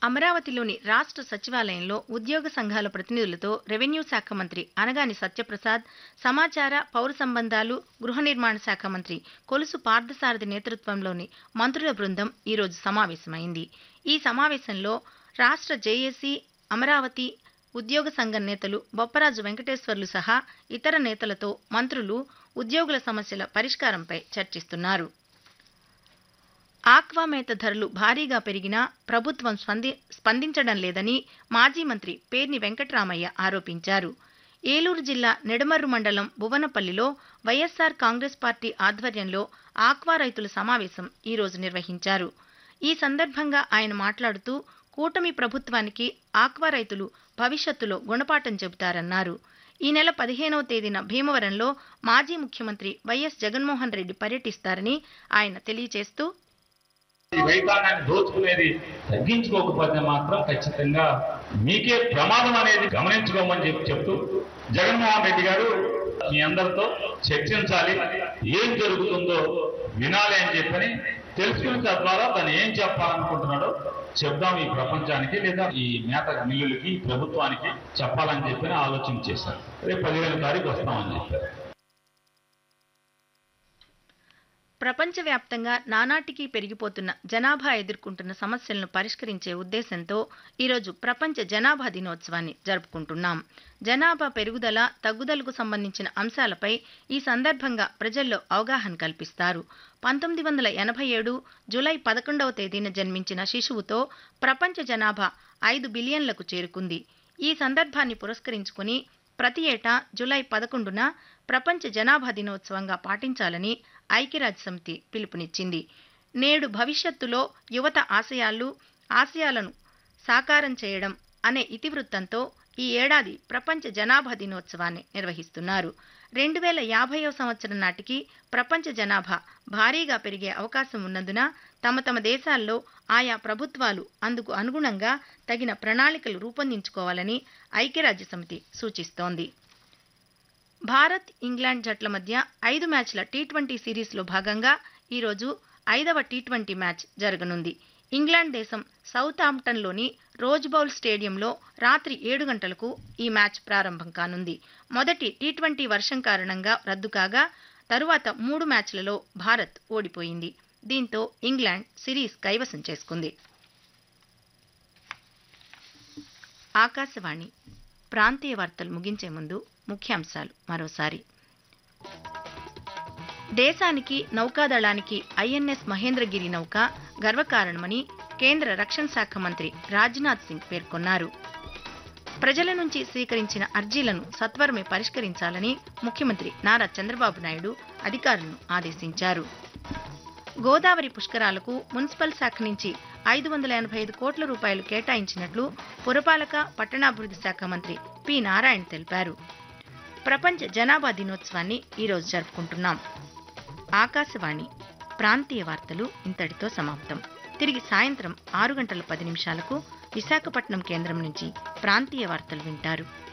అమరావతిలోని రాష్ట్ర సచివాలయంలో ఉద్యోగ సంఘాల ప్రతినిధులతో రెవెన్యూ శాఖ మంత్రి అనగాని సత్యప్రసాద్ సమాచార పౌర సంబంధాలు గృహ నిర్మాణ శాఖ మంత్రి కొలుసు పార్థసారథి నేతృత్వంలోని మంత్రుల బృందం ఈరోజు సమావేశమైంది ఈ సమావేశంలో రాష్ట్ర జేఏసీ అమరావతి ఉద్యోగ సంఘం నేతలు బొప్పరాజు వెంకటేశ్వర్లు సహా ఇతర నేతలతో మంత్రులు ఉద్యోగుల సమస్యల పరిష్కారంపై చర్చిస్తున్నారు ఆక్వా మేత ధరలు భారీగా పెరిగినా ప్రభుత్వం స్పంది స్పందించడం లేదని మాజీ మంత్రి పేర్ని వెంకట్రామయ్య ఆరోపించారు ఏలూరు జిల్లా నెడమర్రు మండలం భువనపల్లిలో వైఎస్సార్ కాంగ్రెస్ పార్టీ ఆధ్వర్యంలో ఆక్వా రైతుల సమావేశం ఈరోజు నిర్వహించారు ఈ సందర్భంగా ఆయన మాట్లాడుతూ కూటమి ప్రభుత్వానికి ఆక్వా రైతులు భవిష్యత్తులో గుణపాఠం చెబుతారన్నారు ఈ నెల పదిహేనవ తేదీన భీమవరంలో మాజీ ముఖ్యమంత్రి వైఎస్ జగన్మోహన్ రెడ్డి పర్యటిస్తారని ఆయన తెలియజేస్తూ ఈ రైతాంగాన్ని దోచుకునేది తగ్గించుకోకపోతే మాత్రం ఖచ్చితంగా మీకే ప్రమాదం అనేది గమనించుకోమని చెప్పి చెప్తూ జగన్మోహన్ రెడ్డి గారు మీ అందరితో చర్చించాలి ఏం జరుగుతుందో వినాలి అని చెప్పని తెలుసుకుని తద్వారా తను ఏం చెప్పాలనుకుంటున్నాడో చెప్దాం ఈ ప్రపంచానికి లేదా ఈ మేత మిల్లులకి ఈ ప్రభుత్వానికి చెప్పాలని చెప్పి ఆలోచన చేశారు రేపు పదిహేను తారీఖు వస్తామని చెప్పారు ప్రపంచవ్యాప్తంగా నానాటికి పెరిగిపోతున్న జనాభా ఎదుర్కొంటున్న సమస్యలను పరిష్కరించే ఉద్దేశంతో ఈరోజు ప్రపంచ జనాభా దినోత్సవాన్ని జరుపుకుంటున్నాం జనాభా పెరుగుదల తగ్గుదలకు సంబంధించిన అంశాలపై ఈ సందర్భంగా ప్రజల్లో అవగాహన కల్పిస్తారు పంతొమ్మిది వందల ఎనభై ఏడు జూలై పదకొండవ తేదీన జన్మించిన శిశువుతో ప్రపంచ జనాభా ఐదు బిలియన్లకు చేరుకుంది ఈ సందర్భాన్ని పురస్కరించుకుని ప్రతి ఏటా జూలై పదకొండున ప్రపంచ జనాభా దినోత్సవంగా పాటించాలని ఐక్యరాజ్య సమితి పిలుపునిచ్చింది నేడు భవిష్యత్తులో యువత ఆశయాలు ఆశయాలను సాకారం చేయడం అనే ఇతివృత్తంతో ఈ ఏడాది ప్రపంచ జనాభా దినోత్సవాన్ని నిర్వహిస్తున్నారు రెండు వేల యాభైవ సంవత్సరం నాటికి ప్రపంచ జనాభా భారీగా పెరిగే అవకాశం ఉన్నందున తమ తమ దేశాల్లో ఆయా ప్రభుత్వాలు అందుకు అనుగుణంగా తగిన ప్రణాళికలు రూపొందించుకోవాలని ఐక్యరాజ్య సమితి సూచిస్తోంది భారత్ ఇంగ్లాండ్ జట్ల మధ్య ఐదు మ్యాచ్ల టీ ట్వంటీ సిరీస్లో భాగంగా ఈరోజు ఐదవ టీ ట్వంటీ మ్యాచ్ జరగనుంది ఇంగ్లాండ్ దేశం సౌత్ ఆంప్టన్లోని రోజ్ బౌల్ స్టేడియంలో రాత్రి ఏడు గంటలకు ఈ మ్యాచ్ ప్రారంభం కానుంది మొదటి టీ ట్వంటీ వర్షం కారణంగా రద్దు కాగా తరువాత మూడు మ్యాచ్లలో భారత్ ఓడిపోయింది దీంతో ఇంగ్లాండ్ సిరీస్ కైవసం చేసుకుంది ఆకాశవాణి ప్రాంతీయ వార్తలు ముగించే ముందు ముఖ్యాంశాలు మరోసారి దేశానికి నౌకాదళానికి ఐఎన్ఎస్ మహేంద్రగిరి నౌక గర్వకారణమని కేంద్ర రక్షణ శాఖ మంత్రి రాజ్నాథ్ సింగ్ పేర్కొన్నారు ప్రజల నుంచి స్వీకరించిన అర్జీలను సత్వరమే పరిష్కరించాలని ముఖ్యమంత్రి నారా చంద్రబాబు నాయుడు అధికారులను ఆదేశించారు గోదావరి పుష్కరాలకు మున్సిపల్ శాఖ నుంచి ఐదు వందల ఎనభై ఐదు కోట్ల రూపాయలు కేటాయించినట్లు పురపాలక పట్టణాభివృద్ధి శాఖ మంత్రి పి నారాయణ తెలిపారు ప్రపంచ జనాభా దినోత్సవాన్ని ఈరోజు జరుపుకుంటున్నాం ఆకాశవాణి ప్రాంతీయ వార్తలు ఇంతటితో సమాప్తం తిరిగి సాయంత్రం ఆరు గంటల పది నిమిషాలకు విశాఖపట్నం కేంద్రం నుంచి ప్రాంతీయ వార్తలు వింటారు